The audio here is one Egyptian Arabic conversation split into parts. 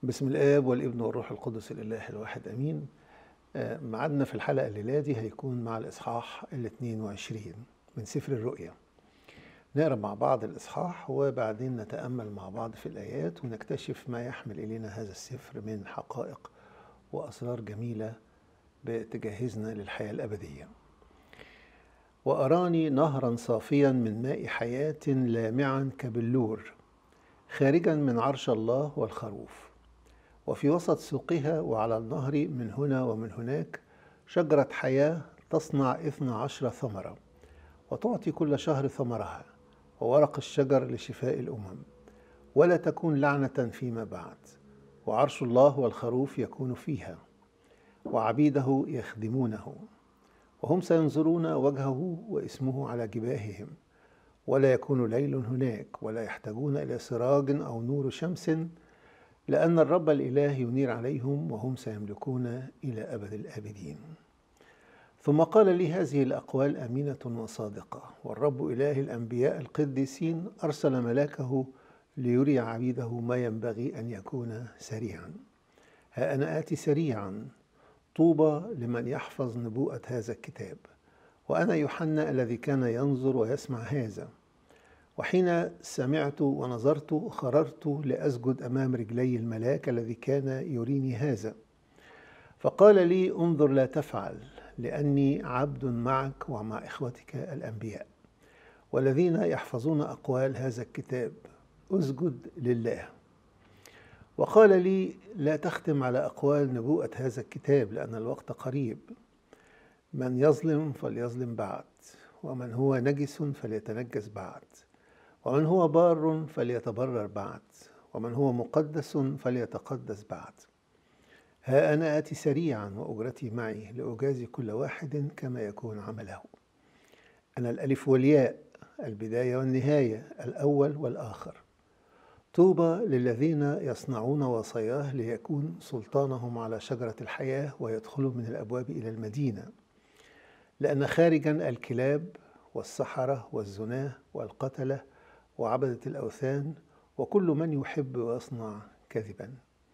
بسم الآب والابن والروح القدس الإله الواحد أمين آه، ميعادنا في الحلقة الليلة دي هيكون مع الإصحاح ال 22 من سفر الرؤيا نقرأ مع بعض الإصحاح وبعدين نتأمل مع بعض في الآيات ونكتشف ما يحمل إلينا هذا السفر من حقائق وأسرار جميلة بتجهزنا للحياة الأبدية وأراني نهرا صافيا من ماء حياة لامعا كبلور خارجا من عرش الله والخروف وفي وسط سوقها وعلى النهر من هنا ومن هناك شجرة حياة تصنع اثنى عشر ثمرة وتعطي كل شهر ثمرها وورق الشجر لشفاء الأمم ولا تكون لعنة فيما بعد وعرش الله والخروف يكون فيها وعبيده يخدمونه وهم سينظرون وجهه واسمه على جباههم ولا يكون ليل هناك ولا يحتاجون إلى سراج أو نور شمس لأن الرب الإله ينير عليهم وهم سيملكون إلى أبد الآبدين ثم قال لي هذه الأقوال أمينة وصادقة والرب إله الأنبياء القديسين أرسل ملاكه ليري عبيده ما ينبغي أن يكون سريعا ها أنا آتي سريعا طوبى لمن يحفظ نبوءة هذا الكتاب وأنا يوحنا الذي كان ينظر ويسمع هذا وحين سمعت ونظرت خررت لأسجد أمام رجلي الملاك الذي كان يريني هذا فقال لي انظر لا تفعل لأني عبد معك ومع إخوتك الأنبياء والذين يحفظون أقوال هذا الكتاب اسجد لله وقال لي لا تختم على أقوال نبوءة هذا الكتاب لأن الوقت قريب من يظلم فليظلم بعد ومن هو نجس فليتنجس بعد ومن هو بار فليتبرر بعد ومن هو مقدس فليتقدس بعد ها أنا آتي سريعا وأجرتي معي لأجازي كل واحد كما يكون عمله أنا الألف والياء البداية والنهاية الأول والآخر طوبى للذين يصنعون وصاياه ليكون سلطانهم على شجرة الحياة ويدخلوا من الأبواب إلى المدينة لأن خارجا الكلاب والسحرة والزناه والقتلة وعبدة الأوثان وكل من يحب ويصنع كذبا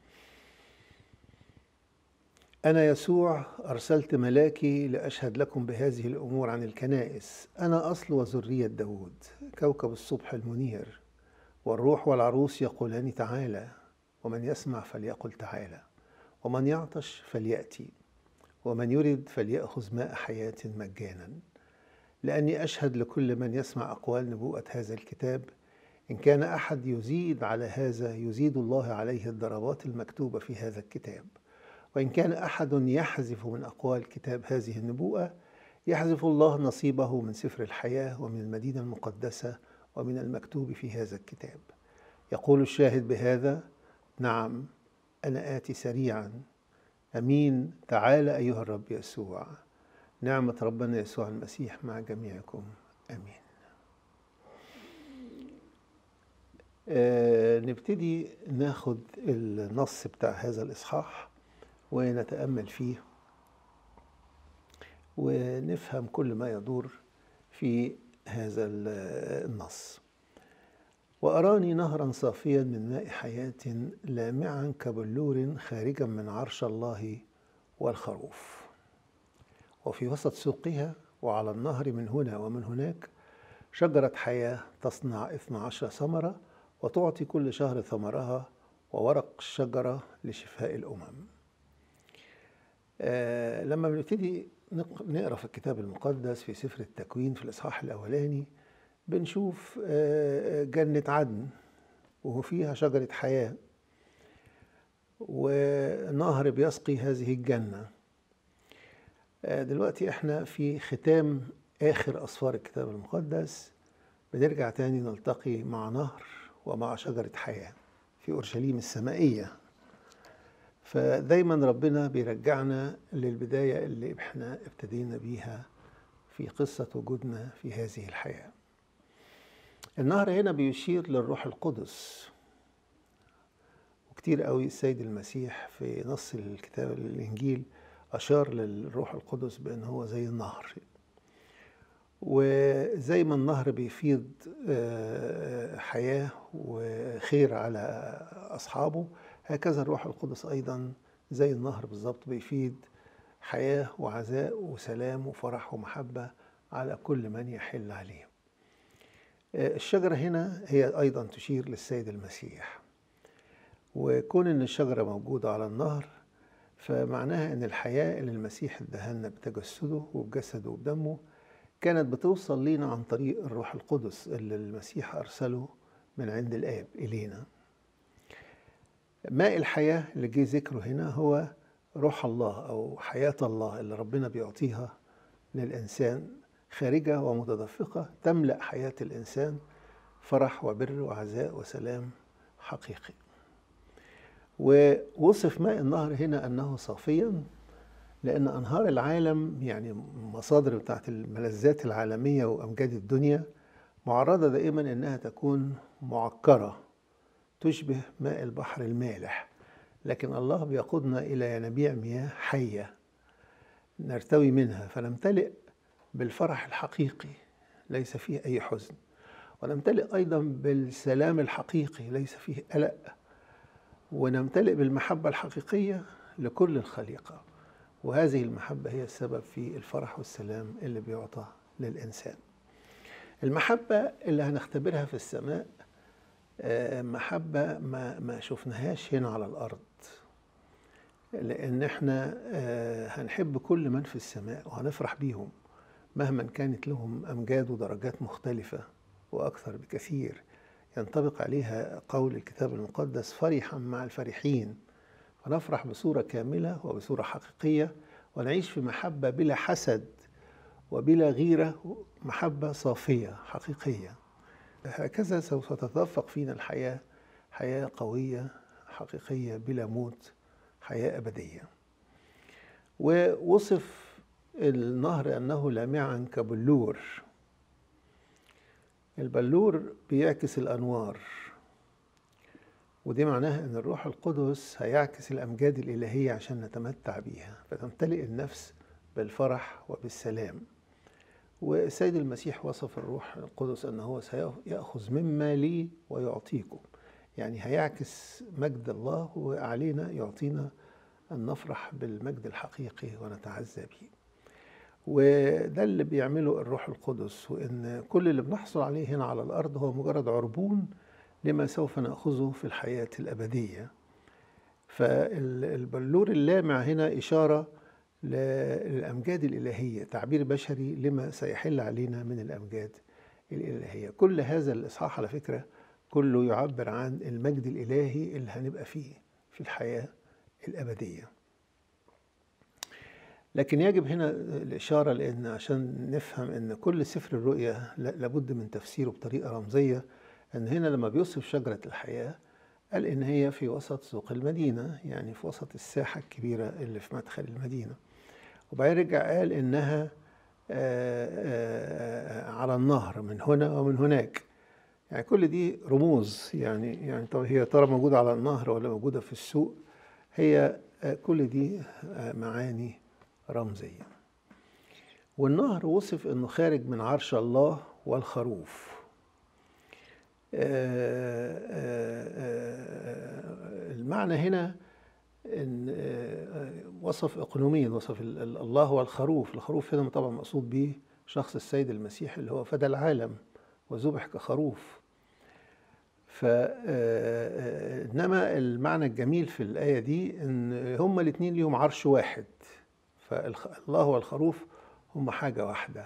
أنا يسوع أرسلت ملاكي لأشهد لكم بهذه الأمور عن الكنائس أنا أصل وذرية داود كوكب الصبح المنير والروح والعروس يقولان تعالى ومن يسمع فليقل تعالى ومن يعطش فليأتي ومن يرد فليأخذ ماء حياة مجانا لأني أشهد لكل من يسمع أقوال نبوءة هذا الكتاب إن كان أحد يزيد على هذا يزيد الله عليه الضربات المكتوبة في هذا الكتاب وإن كان أحد يحذف من أقوال كتاب هذه النبوءة يحذف الله نصيبه من سفر الحياة ومن المدينة المقدسة ومن المكتوب في هذا الكتاب يقول الشاهد بهذا نعم أنا آتي سريعا أمين تعالى أيها الرب يسوع نعمة ربنا يسوع المسيح مع جميعكم آمين آه نبتدي ناخد النص بتاع هذا الإصحاح ونتأمل فيه ونفهم كل ما يدور في هذا النص وأراني نهرا صافيا من ماء حياة لامعا كبلور خارجا من عرش الله والخروف وفي وسط سوقها وعلى النهر من هنا ومن هناك شجرة حياة تصنع اثنى عشر ثمرة وتعطي كل شهر ثمرها وورق الشجرة لشفاء الأمم آه لما بنبتدي نقرا في الكتاب المقدس في سفر التكوين في الاصحاح الاولاني بنشوف جنة عدن وفيها شجرة حياة ونهر بيسقي هذه الجنة دلوقتي احنا في ختام آخر أسفار الكتاب المقدس بنرجع تاني نلتقي مع نهر ومع شجرة حياة في أورشليم السمائية فدايما ربنا بيرجعنا للبداية اللي احنا ابتدينا بيها في قصة وجودنا في هذه الحياة النهر هنا بيشير للروح القدس وكتير قوي السيد المسيح في نص الكتاب الإنجيل أشار للروح القدس بأن هو زي النهر وزي ما النهر بيفيض حياة وخير على أصحابه هكذا الروح القدس أيضا زي النهر بالظبط بيفيد حياة وعزاء وسلام وفرح ومحبة على كل من يحل عليه الشجرة هنا هي أيضا تشير للسيد المسيح وكون أن الشجرة موجودة على النهر فمعناها أن الحياة اللي المسيح ادهلنا بتجسده وبجسده وبدمه كانت بتوصل لينا عن طريق الروح القدس اللي المسيح أرسله من عند الآب إلينا ماء الحياة اللي جه ذكره هنا هو روح الله أو حياة الله اللي ربنا بيعطيها للإنسان خارجة ومتدفقة تملأ حياة الإنسان فرح وبر وعزاء وسلام حقيقي ووصف ماء النهر هنا أنه صافيا لأن أنهار العالم يعني مصادر بتاعت الملذات العالمية وأمجاد الدنيا معرضة دائما أنها تكون معكرة تشبه ماء البحر المالح لكن الله بيقودنا إلى ينابيع مياه حية نرتوي منها فنمتلئ بالفرح الحقيقي ليس فيه أي حزن ونمتلئ أيضا بالسلام الحقيقي ليس فيه قلق ونمتلئ بالمحبة الحقيقية لكل الخليقة وهذه المحبة هي السبب في الفرح والسلام اللي بيعطى للإنسان المحبة اللي هنختبرها في السماء محبة ما, ما شفناهاش هنا على الأرض لأن احنا هنحب كل من في السماء وهنفرح بيهم مهما كانت لهم أمجاد ودرجات مختلفة وأكثر بكثير ينطبق عليها قول الكتاب المقدس فرحا مع الفرحين فنفرح بصورة كاملة وبصورة حقيقية ونعيش في محبة بلا حسد وبلا غيرة محبة صافية حقيقية هكذا سوف تتدفق فينا الحياة حياة قوية حقيقية بلا موت حياة أبدية ووصف النهر أنه لامعا كبلور البلور بيعكس الأنوار ودي معناها أن الروح القدس هيعكس الأمجاد الإلهية عشان نتمتع بيها فتمتلئ النفس بالفرح وبالسلام والسيد المسيح وصف الروح القدس أنه هو سيأخذ مما لي ويعطيكم يعني هيعكس مجد الله وعلينا يعطينا أن نفرح بالمجد الحقيقي ونتعزى به وده اللي بيعمله الروح القدس وان كل اللي بنحصل عليه هنا على الارض هو مجرد عربون لما سوف ناخذه في الحياه الابديه فالبلور اللامع هنا اشاره للامجاد الالهيه تعبير بشري لما سيحل علينا من الامجاد الالهيه كل هذا الاصحاح على فكره كله يعبر عن المجد الالهي اللي هنبقى فيه في الحياه الابديه لكن يجب هنا الإشارة لأن عشان نفهم أن كل سفر الرؤيا لابد من تفسيره بطريقة رمزية أن هنا لما بيوصف شجرة الحياة قال إن هي في وسط سوق المدينة يعني في وسط الساحة الكبيرة اللي في مدخل المدينة وبعدين رجع قال إنها على النهر من هنا ومن هناك يعني كل دي رموز يعني يعني طب هي ترى موجودة على النهر ولا موجودة في السوق هي كل دي معاني رمزية والنهر وصف انه خارج من عرش الله والخروف المعنى هنا ان وصف اقنوميا وصف الله والخروف الخروف هنا طبعا مقصود به شخص السيد المسيح اللي هو فدى العالم وذبح كخروف فإنما المعنى الجميل في الآية دي إن هما الاتنين ليهم عرش واحد فالله والخروف هم حاجة واحدة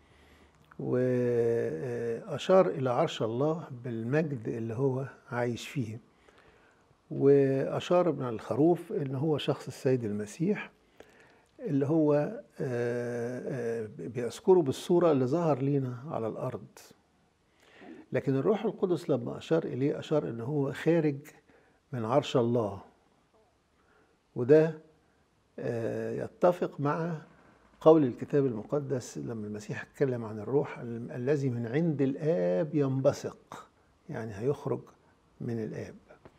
وأشار إلى عرش الله بالمجد اللي هو عايش فيه وأشار من الخروف إن هو شخص السيد المسيح اللي هو بيذكره بالصورة اللي ظهر لينا على الأرض لكن الروح القدس لما أشار إليه أشار إن هو خارج من عرش الله وده يتفق مع قول الكتاب المقدس لما المسيح اتكلم عن الروح الذي من عند الآب ينبثق يعني هيخرج من الآب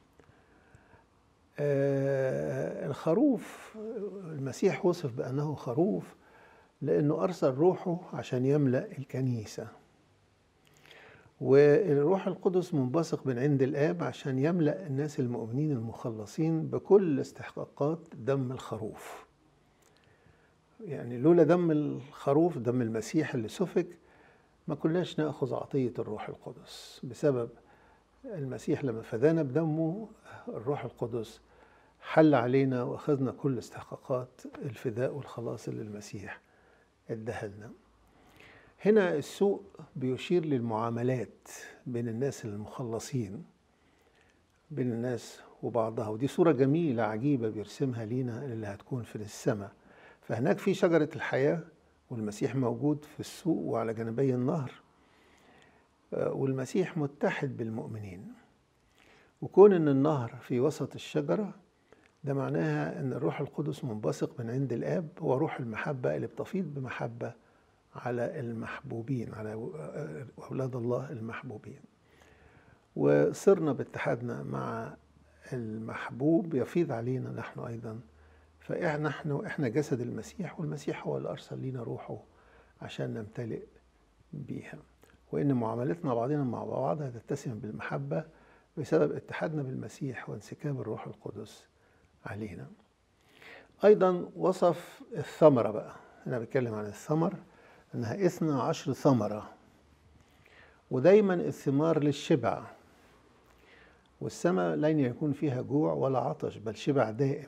الخروف المسيح وصف بأنه خروف لأنه أرسل روحه عشان يملأ الكنيسة والروح القدس منبثق من عند الآب عشان يملأ الناس المؤمنين المخلصين بكل استحقاقات دم الخروف يعني لولا دم الخروف دم المسيح اللي سفك ما كناش ناخذ عطيه الروح القدس بسبب المسيح لما فدانا بدمه الروح القدس حل علينا واخذنا كل استحقاقات الفداء والخلاص اللي المسيح اداها لنا هنا السوء بيشير للمعاملات بين الناس المخلصين بين الناس وبعضها ودي صورة جميلة عجيبة بيرسمها لينا اللي هتكون في السماء فهناك في شجرة الحياة والمسيح موجود في السوق وعلى جانبي النهر والمسيح متحد بالمؤمنين وكون ان النهر في وسط الشجرة ده معناها ان الروح القدس منبثق من عند الاب هو روح المحبة اللي بتفيض بمحبة على المحبوبين على اولاد الله المحبوبين وصرنا باتحادنا مع المحبوب يفيض علينا نحن ايضا فاحنا نحن احنا جسد المسيح والمسيح هو اللي ارسل لينا روحه عشان نمتلئ بيها وان معاملتنا بعضنا مع بعض هتتسم بالمحبه بسبب اتحادنا بالمسيح وانسكاب الروح القدس علينا ايضا وصف الثمره بقى انا بتكلم عن الثمر انها اثنى عشر ثمره ودايما الثمار للشبع والسماء لن يكون فيها جوع ولا عطش بل شبع دائم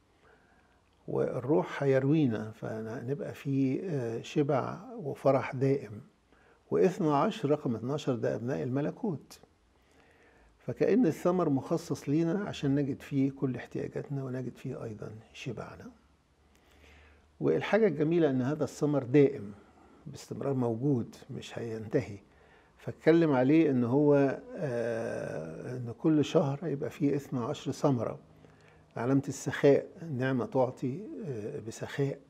والروح هيروينا فنبقى في شبع وفرح دائم واثنى عشر رقم 12 ده أبناء الملكوت فكأن الثمر مخصص لينا عشان نجد فيه كل احتياجاتنا ونجد فيه أيضا شبعنا والحاجة الجميلة أن هذا الثمر دائم باستمرار موجود مش هينتهي فاتكلم عليه ان هو آه ان كل شهر يبقى فيه اثنى عشر ثمره علامة السخاء النعمة تعطي بسخاء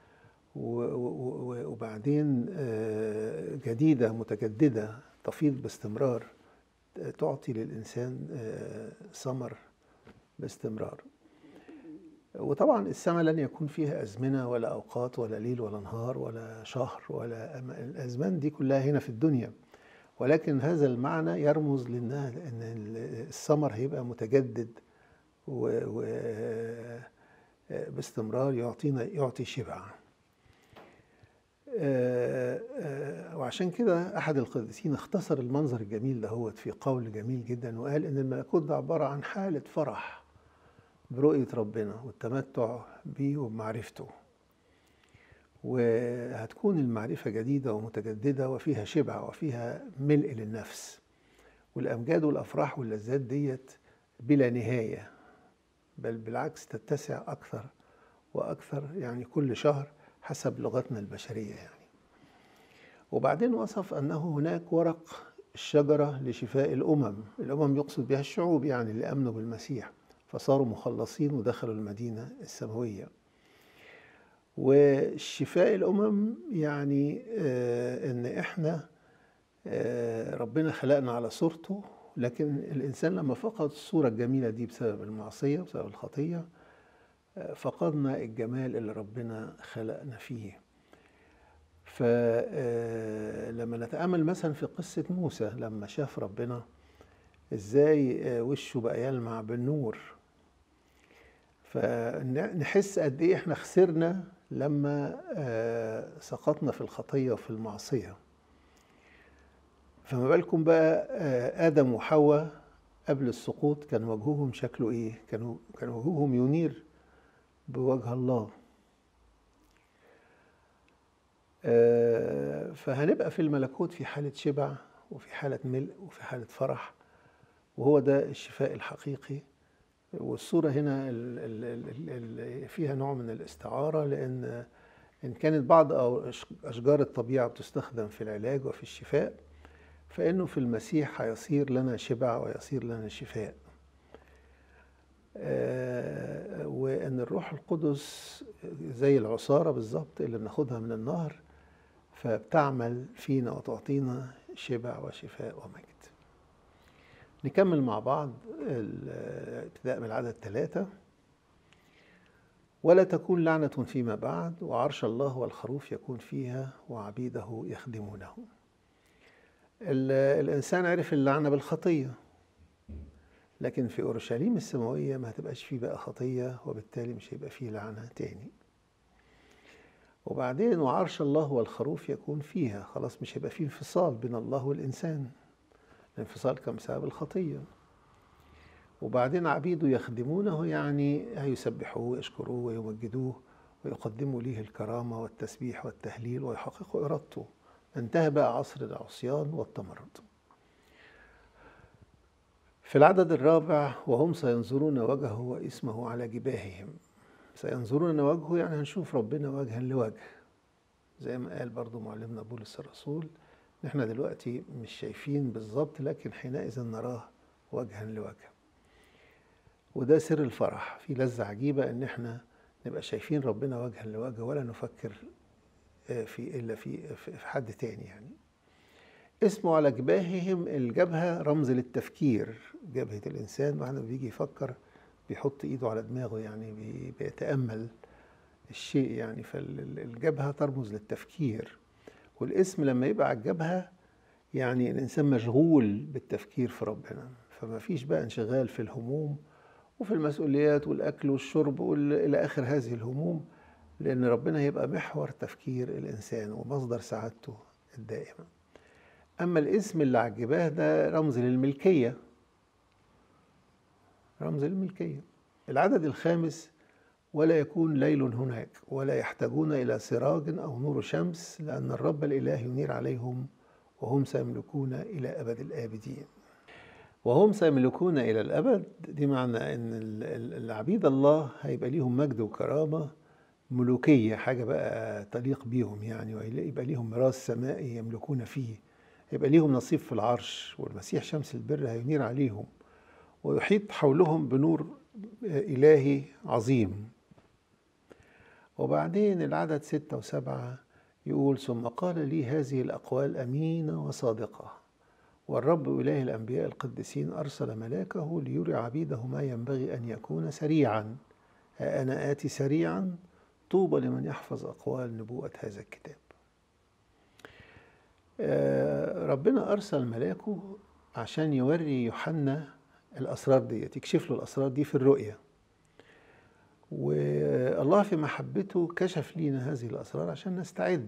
وبعدين جديدة متجددة تفيض باستمرار تعطي للإنسان ثمر باستمرار وطبعا السماء لن يكون فيها أزمنة ولا أوقات ولا ليل ولا نهار ولا شهر ولا الأزمان دي كلها هنا في الدنيا ولكن هذا المعنى يرمز لأن الثمر هيبقى متجدد و, و باستمرار يعطينا يعطي شبع وعشان كده احد القديسين اختصر المنظر الجميل دهوت في قول جميل جدا وقال ان الملكوت ده عباره عن حاله فرح برؤيه ربنا والتمتع بيه وبمعرفته وهتكون المعرفه جديده ومتجدده وفيها شبع وفيها ملء للنفس والامجاد والافراح واللذات ديت بلا نهايه بل بالعكس تتسع أكثر وأكثر يعني كل شهر حسب لغتنا البشرية يعني وبعدين وصف أنه هناك ورق الشجرة لشفاء الأمم الأمم يقصد بها الشعوب يعني اللي أمنوا بالمسيح فصاروا مخلصين ودخلوا المدينة السماوية وشفاء الأمم يعني آه إن إحنا آه ربنا خلقنا على صورته لكن الإنسان لما فقد الصورة الجميلة دي بسبب المعصية بسبب الخطية فقدنا الجمال اللي ربنا خلقنا فيه فلما نتأمل مثلا في قصة موسى لما شاف ربنا ازاي وشه بقى يلمع بالنور فنحس قد ايه احنا خسرنا لما سقطنا في الخطية وفي المعصية فما بالكم بقى آدم وحواء قبل السقوط كان وجههم شكله إيه؟ كانوا كان وجههم ينير بوجه الله. فهنبقى في الملكوت في حالة شبع وفي حالة ملء وفي حالة فرح وهو ده الشفاء الحقيقي والصورة هنا اللي فيها نوع من الاستعارة لأن إن كانت بعض أشجار الطبيعة بتستخدم في العلاج وفي الشفاء فإنه في المسيح هيصير لنا شبع ويصير لنا شفاء آه وأن الروح القدس زي العصارة بالظبط اللي بناخدها من النهر فبتعمل فينا وتعطينا شبع وشفاء ومجد نكمل مع بعض ابتداء من العدد ثلاثة ولا تكون لعنة فيما بعد وعرش الله والخروف يكون فيها وعبيده يخدمونه الإنسان عرف اللعنة بالخطية لكن في أورشليم السماوية ما هتبقاش فيه بقى خطية وبالتالي مش هيبقى فيه لعنة تاني وبعدين وعرش الله والخروف يكون فيها خلاص مش هيبقى فيه انفصال بين الله والإنسان الانفصال كان بسبب الخطية وبعدين عبيده يخدمونه يعني هيسبحوه ويشكروه ويمجدوه ويقدموا ليه الكرامة والتسبيح والتهليل ويحققوا إرادته انتهى بقى عصر العصيان والتمرد في العدد الرابع وهم سينظرون وجهه واسمه على جباههم سينظرون وجهه يعني هنشوف ربنا وجها لوجه زي ما قال برضو معلمنا بولس الرسول نحن دلوقتي مش شايفين بالظبط لكن حينئذ نراه وجها لوجه وده سر الفرح في لذة عجيبة ان احنا نبقى شايفين ربنا وجها لوجه ولا نفكر آه، في الا في في حد تاني يعني اسمه على جباههم الجبهة رمز للتفكير جبهة الإنسان بعد ما بيجي يفكر بيحط إيده على دماغه يعني بيتأمل الشيء يعني فالجبهة ترمز للتفكير والاسم لما يبقى على الجبهة يعني الإنسان مشغول بالتفكير في ربنا فما فيش بقى انشغال في الهموم وفي المسؤوليات والأكل والشرب إلى آخر هذه الهموم لأن ربنا يبقى محور تفكير الإنسان ومصدر سعادته الدائمة أما الاسم اللي على الجباه ده رمز للملكية رمز للملكية العدد الخامس ولا يكون ليل هناك ولا يحتاجون إلى سراج أو نور شمس لأن الرب الإله ينير عليهم وهم سيملكون إلى أبد الآبدين وهم سيملكون إلى الأبد دي معنى أن العبيد الله هيبقى ليهم مجد وكرامة ملوكية حاجة بقى تليق بيهم يعني ويبقى ليهم ميراث سمائي يملكون فيه يبقى ليهم نصيب في العرش والمسيح شمس البر هينير عليهم ويحيط حولهم بنور إلهي عظيم وبعدين العدد ستة وسبعة يقول ثم قال لي هذه الأقوال أمينة وصادقة والرب إله الأنبياء القديسين أرسل ملاكه ليري عبيده ما ينبغي أن يكون سريعا ها أنا آتي سريعا طوبى لمن يحفظ أقوال نبوءة هذا الكتاب آه، ربنا أرسل ملاكه عشان يوري يوحنا الأسرار دي يكشف له الأسرار دي في الرؤية والله في محبته كشف لينا هذه الأسرار عشان نستعد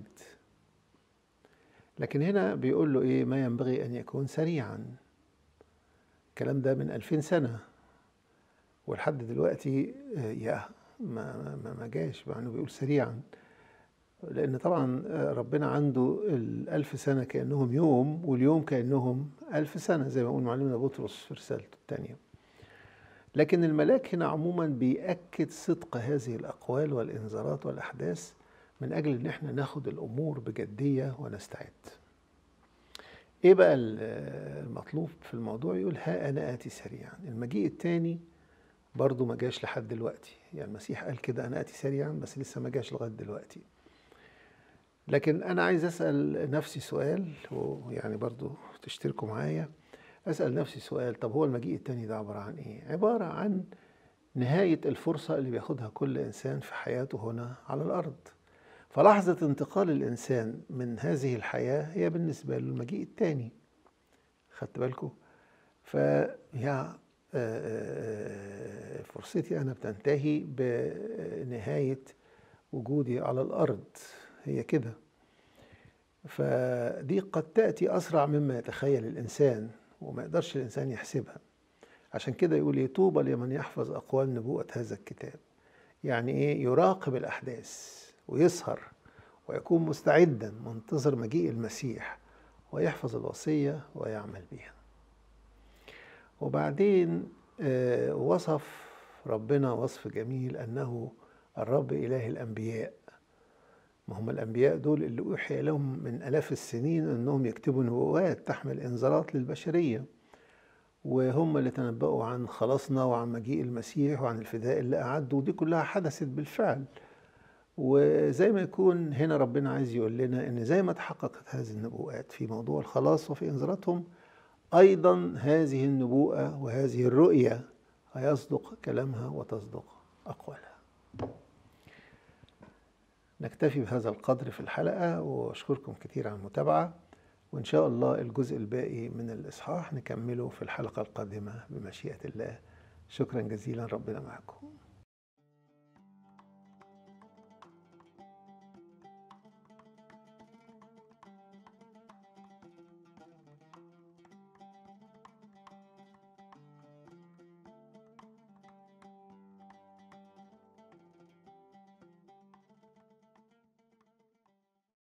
لكن هنا بيقول له إيه ما ينبغي أن يكون سريعا الكلام ده من ألفين سنة ولحد دلوقتي آه، يا ما ما ما جاش مع انه بيقول سريعا لأن طبعا ربنا عنده الألف سنة كأنهم يوم واليوم كأنهم ألف سنة زي ما يقول معلمنا بطرس في رسالته الثانية لكن الملاك هنا عموما بيأكد صدق هذه الأقوال والإنذارات والأحداث من أجل إن احنا ناخد الأمور بجدية ونستعد إيه بقى المطلوب في الموضوع يقول ها أنا آتي سريعا المجيء الثاني برضه ما جاش لحد دلوقتي يعني المسيح قال كده أنا آتي سريعا بس لسه ما جاش لغاية دلوقتي لكن أنا عايز أسأل نفسي سؤال ويعني برضو تشتركوا معايا أسأل نفسي سؤال طب هو المجيء التاني ده عبارة عن إيه؟ عبارة عن نهاية الفرصة اللي بياخدها كل إنسان في حياته هنا على الأرض فلحظة انتقال الإنسان من هذه الحياة هي بالنسبة له المجيء التاني خدت بالكم؟ فيا فرصتي أنا بتنتهي بنهاية وجودي على الأرض هي كده فدي قد تأتي أسرع مما يتخيل الإنسان وما يقدرش الإنسان يحسبها عشان كده يقول إيه طوبى لمن يحفظ أقوال نبوءة هذا الكتاب يعني إيه يراقب الأحداث ويسهر ويكون مستعدا منتظر مجيء المسيح ويحفظ الوصية ويعمل بها وبعدين آه، وصف ربنا وصف جميل أنه الرب إله الأنبياء ما هم الأنبياء دول اللي أوحي لهم من آلاف السنين أنهم يكتبوا نبوات تحمل إنذارات للبشرية وهم اللي تنبأوا عن خلاصنا وعن مجيء المسيح وعن الفداء اللي أعده ودي كلها حدثت بالفعل وزي ما يكون هنا ربنا عايز يقول لنا ان زي ما تحققت هذه النبوءات في موضوع الخلاص وفي انذاراتهم ايضا هذه النبوءه وهذه الرؤيه هيصدق كلامها وتصدق اقوالها نكتفي بهذا القدر في الحلقة وأشكركم كثير على المتابعة وإن شاء الله الجزء الباقي من الإصحاح نكمله في الحلقة القادمة بمشيئة الله شكرا جزيلا ربنا معكم